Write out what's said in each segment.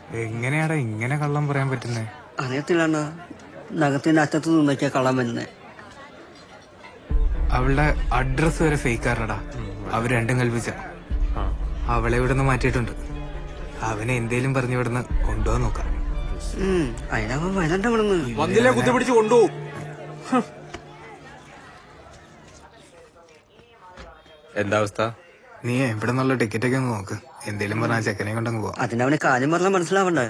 എങ്ങനെയാടാ ഇങ്ങനെ കള്ളം പറയാൻ പറ്റുന്നേ അറിയത്തില്ല നഗത്തിന്റെ അറ്റത്ത് നിന്നൊക്കെയാ കള്ളം വരുന്നത് അവളുടെ അഡ്രസ് വരെ ഫേക്കാറടാ അവര് രണ്ടും കൽപ്പിച്ച അവളെ ഇവിടെ നിന്ന് മാറ്റിയിട്ടുണ്ട് അവനെ എന്തേലും പറഞ്ഞു ഇവിടുന്ന് കൊണ്ടുപോകാൻ നോക്കാം അതിനവൻ വരണ്ട ഇവിടുന്ന് വന്നില്ലേ കുത്തിപ്പിടിച്ച് കൊണ്ടുപോകും എന്താ അവസ്ഥ നീ ഇവിടെ നിന്നുള്ള ടിക്കറ്റ് ഒക്കെ ഒന്ന് നോക്ക് എന്തേലും പറഞ്ഞാ ചെക്കനെ കൊണ്ടങ്ങ് പോവാം അതിനവന് കാര്യം പറഞ്ഞാൽ മനസ്സിലാവണ്ടേ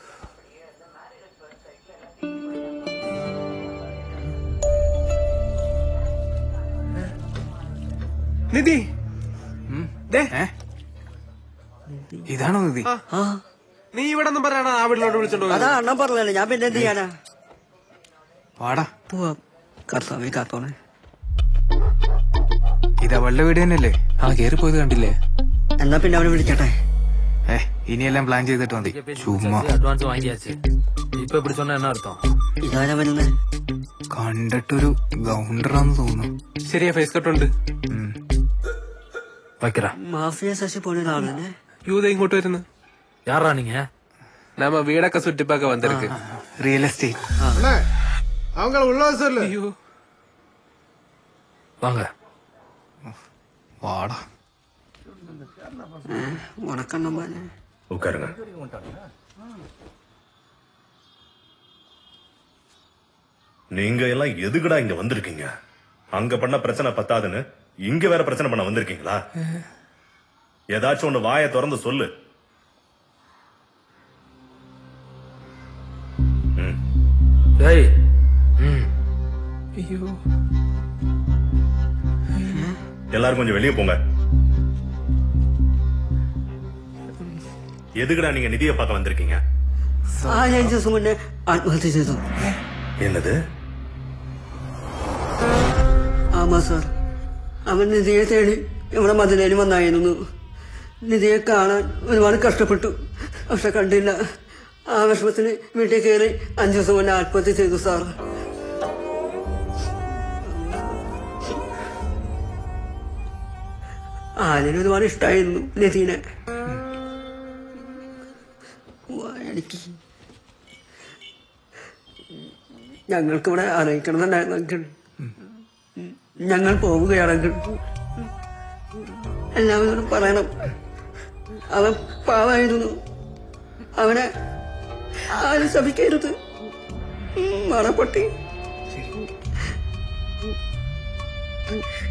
നിധി ദേ, ഏ ഇതാണോ നിധി ആ നീ ഇവിടെ ഒന്നും പറയണ ആ വീട്ടിലോട്ട് വിളിച്ചോണ്ട് പോയത്? അതാ അണ്ണൻ പറഞ്ഞല്ലേ ഞാൻ പിന്നെ എന്ത് ചെയ്യാനാ വാടാ പോവാം കർത്താവേ കാത്തോണേ ഇത് അവളുടെ വീട് തന്നെയല്ലേ ആ കേറി പോയത് കണ്ടില്ലേ എന്നാ പിന്നെ അവനെ വിളിക്കട്ടെ ഏ ഇനിയെല്ലാം പ്ലാൻ ചെയ്തിട്ട് മതി ചുമ്മാ അഡ്വാൻസ് വാങ്ങിയാச்சு ഇപ്പൊ இப்படி சொன்னா என்ன அர்த்தம் ഇതാരാ വരുന്നത് കണ്ടിട്ടൊരു ഗൗണ്ടറാന്ന് തോന്നുന്നു ശരിയാ ഫേസ് കട്ട് ഉണ്ട് ഉം. வைக்கிறேன் മാഫിയ ശശി പോണ ഒരാളല്ലേ യൂത ഇങ്ങോട്ട് വരുന്നു யாரா நீங்க നമ്മ വീടൊക്കെ സുറ്റിപ്പാക്ക വന്നിருக்கு റിയൽ എസ്റ്റേറ്റ് அண்ணே அவங்கள உள்ள வர சொல்லு അയ്യോ வாங்க വാടാ ഉണക്കണ്ണമ്മാനെ உட்காருங்க நீங்க எல்லாம் எதுக்குடா இங்க வந்திருக்கீங்க அங்க பண்ண பிரச்சனை பத்தாதுன்னு இங்க வேற பிரச்சனை பண்ண வந்திருக்கீங்களா ஏதாச்சும் ஒண்ணு வாயை திறந்து சொல்லு டேய் ம் അയ്യോ எல்லாரும் கொஞ்சம் வெளியே போங்க எதுக்குடா நீங்க நிதியை பார்க்க வந்திருக்கீங்க ആ അഞ്ച് ദിവസം മുന്നേ ആത്മഹത്യ ചെയ്തു என்னது ആമാ സാർ അവൻ നിധിയെ തേടി ഇവിടെ മതിലേന് വന്നായിരുന്നു നിധിയെ കാണാൻ ഒരുപാട് കഷ്ടപ്പെട്ടു പക്ഷെ കണ്ടില്ല ആ വിഷമത്തിന് വീട്ടിൽ കയറി അഞ്ചു ദിവസം മുന്നേ ആത്മഹത്യ ചെയ്തു സാർ ആദ്യം ഒരുപാട് ഇഷ്ടമായിരുന്നു നിധീനെ വാ, എനിക്ക് ഞങ്ങൾക്കിവിടെ അറിയിക്കണമെന്നുണ്ടായിരുന്നു അങ്കിൾ ഞങ്ങൾ പോവുകയാണെങ്കിൽ എല്ലാവരോടും പറയണം അവൻ പാവായിരുന്നു അവനെ ആരും ശപിക്കരുത് മറപ്പൊട്ടി